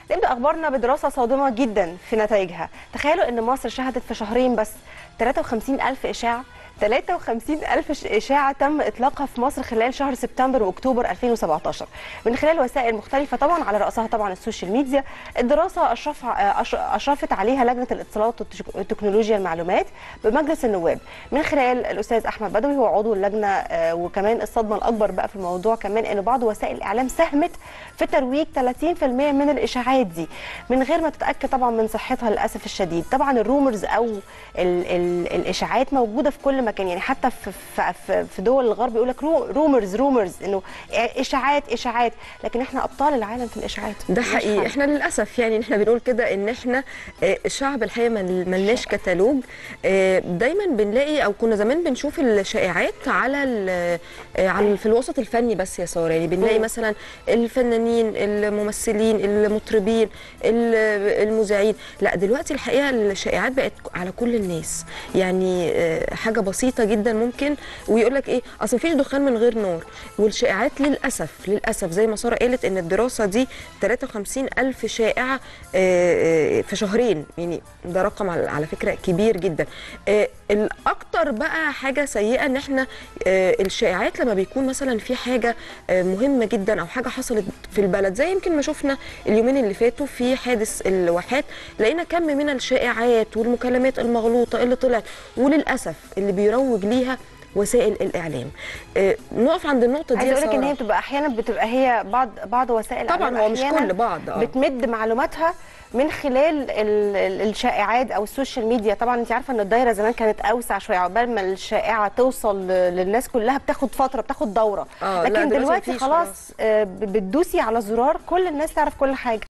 نبدا اخبارنا بدراسه صادمه جدا في نتائجها تخيلوا ان مصر شهدت في شهرين بس 53 الف اشاعه 53 ألف إشاعة تم إطلاقها في مصر خلال شهر سبتمبر وأكتوبر 2017 من خلال وسائل مختلفة طبعا على رأسها طبعا السوشيال ميديا الدراسة أشرف أش- أشرفت عليها لجنة الاتصالات وتكنولوجيا المعلومات بمجلس النواب من خلال الأستاذ أحمد بدوي هو عضو اللجنة آه، وكمان الصدمة الأكبر بقى في الموضوع كمان أن بعض وسائل الإعلام ساهمت في ترويج 30% من الإشاعات دي من غير ما تتأكد طبعا من صحتها للأسف الشديد طبعا الرومرز أو ال ال الإشاعات موجودة في كل مكان يعني حتى في في- في, في دول الغرب يقول لك رومرز رومرز انه اشاعات اشاعات لكن احنا ابطال العالم في الاشاعات ده مش حقيقي حل. احنا للاسف يعني احنا بنقول كده ان احنا آه، الشعب الحقيقه مل- ملناش كتالوج آه، دايما بنلاقي او كنا زمان بنشوف الشائعات على ال- آه، على في الوسط الفني بس يا ساره يعني بنلاقي مم. مثلا الفنانين الممثلين المطربين ال- المذيعين لا دلوقتي الحقيقه الشائعات بقت على كل الناس يعني آه، حاجه بسيطه جدا ممكن ويقول لك ايه اصل مفيش دخان من غير نار والشائعات للاسف للاسف زي ما ساره قالت ان الدراسه دي 53 الف شائعه آه، آه، في شهرين يعني ده رقم على على فكره كبير جدا آه، الاكتر بقى حاجه سيئه ان احنا آه، الشائعات لما بيكون مثلا في حاجه آه، مهمه جدا او حاجه حصلت في البلد زي يمكن ما شفنا اليومين اللي فاتوا في حادث الواحات لقينا كم من الشائعات والمكالمات المغلوطه اللي طلعت وللاسف اللي بيروج ليها وسائل الاعلام آه، نقف عند النقطه دي عايزه يا اقول لك ان سارة. هي بتبقى احيانا بتبقى هي بعض بعض وسائل طبعاً الإعلام هو مش أحياناً كل بعض، آه. بتمد معلوماتها من خلال ال- ال- الشائعات او السوشيال ميديا طبعا انت عارفه ان الدايره زمان كانت اوسع شويه عقبال ما الشائعه توصل ل- للناس كلها بتاخد فتره بتاخد دوره آه، لا، لكن دلوقتي دلوقتي مفيش خلاص خلاص. آه، ب- بتدوسي على زرار كل الناس تعرف كل حاجه